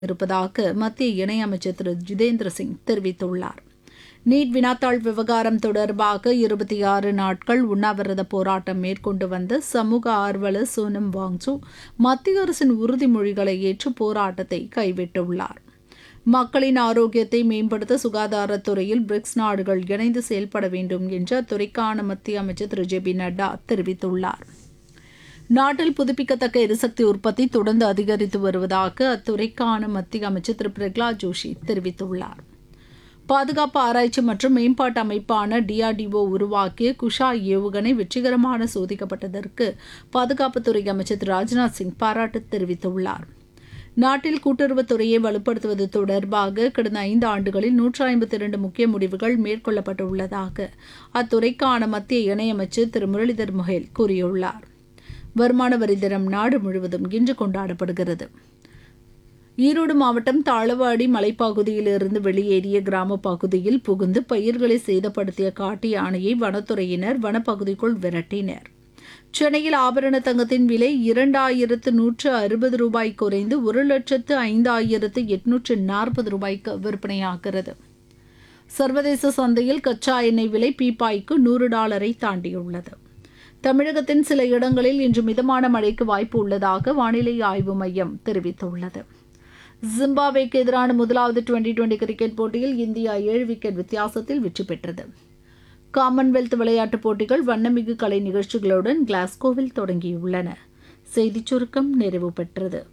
இருப்பதாக மத்திய இணையமைச்சர் திரு ஜிதேந்திர சிங் தெரிவித்துள்ளார் நீட் வினாத்தாள் விவகாரம் தொடர்பாக இருபத்தி ஆறு நாட்கள் உண்ணாவிரத போராட்டம் மேற்கொண்டு வந்த சமூக ஆர்வலர் சோனம் வாங்சு மத்திய அரசின் உறுதிமொழிகளை ஏற்று போராட்டத்தை கைவிட்டுள்ளார் மக்களின் ஆரோக்கியத்தை மேம்படுத்த சுகாதாரத்துறையில் பிரிக்ஸ் நாடுகள் இணைந்து செயல்பட வேண்டும் என்று அத்துறைக்கான மத்திய அமைச்சர் திரு ஜே பி நட்டா தெரிவித்துள்ளார் நாட்டில் புதுப்பிக்கத்தக்க எரிசக்தி உற்பத்தி தொடர்ந்து அதிகரித்து வருவதாக அத்துறைக்கான மத்திய அமைச்சர் திரு பிரகலாத் ஜோஷி தெரிவித்துள்ளார் பாதுகாப்பு ஆராய்ச்சி மற்றும் மேம்பாட்டு அமைப்பான டிஆர்டிஓ உருவாக்கிய குஷா ஏவுகணை வெற்றிகரமான சோதிக்கப்பட்டதற்கு பாதுகாப்புத்துறை அமைச்சர் திரு ராஜ்நாத் சிங் பாராட்டு தெரிவித்துள்ளார் நாட்டில் கூட்டுறவுத்துறையை வலுப்படுத்துவது தொடர்பாக கடந்த ஐந்து ஆண்டுகளில் நூற்று ஐம்பத்தி இரண்டு முக்கிய முடிவுகள் மேற்கொள்ளப்பட்டுள்ளதாக அத்துறைக்கான மத்திய இணையமைச்சர் திரு முரளிதர் மொஹேல் கூறியுள்ளார் வருமான வரி தினம் நாடு முழுவதும் இன்று கொண்டாடப்படுகிறது ஈரோடு மாவட்டம் தாளவாடி மலைப்பகுதியிலிருந்து வெளியேறிய கிராம பகுதியில் புகுந்து பயிர்களை சேதப்படுத்திய காட்டு யானையை வனத்துறையினர் வனப்பகுதிக்குள் விரட்டினர் சென்னையில் ஆபரண தங்கத்தின் விலை இரண்டாயிரத்து நூற்று அறுபது ரூபாய் குறைந்து ஒரு லட்சத்து ஐந்தாயிரத்து எட்நூற்று நாற்பது ரூபாய்க்கு விற்பனையாகிறது சர்வதேச சந்தையில் கச்சா எண்ணெய் விலை பீப்பாய்க்கு நூறு டாலரை தாண்டியுள்ளது தமிழகத்தின் சில இடங்களில் இன்று மிதமான மழைக்கு வாய்ப்பு உள்ளதாக வானிலை ஆய்வு மையம் தெரிவித்துள்ளது ஜிம்பாப்வேக்கு எதிரான முதலாவது டுவெண்டி டுவெண்டி கிரிக்கெட் போட்டியில் இந்தியா ஏழு விக்கெட் வித்தியாசத்தில் வெற்றி பெற்றது காமன்வெல்த் விளையாட்டுப் போட்டிகள் வண்ணமிகு கலை நிகழ்ச்சிகளுடன் கிளாஸ்கோவில் தொடங்கியுள்ளன செய்திச் சுருக்கம் நிறைவு பெற்றது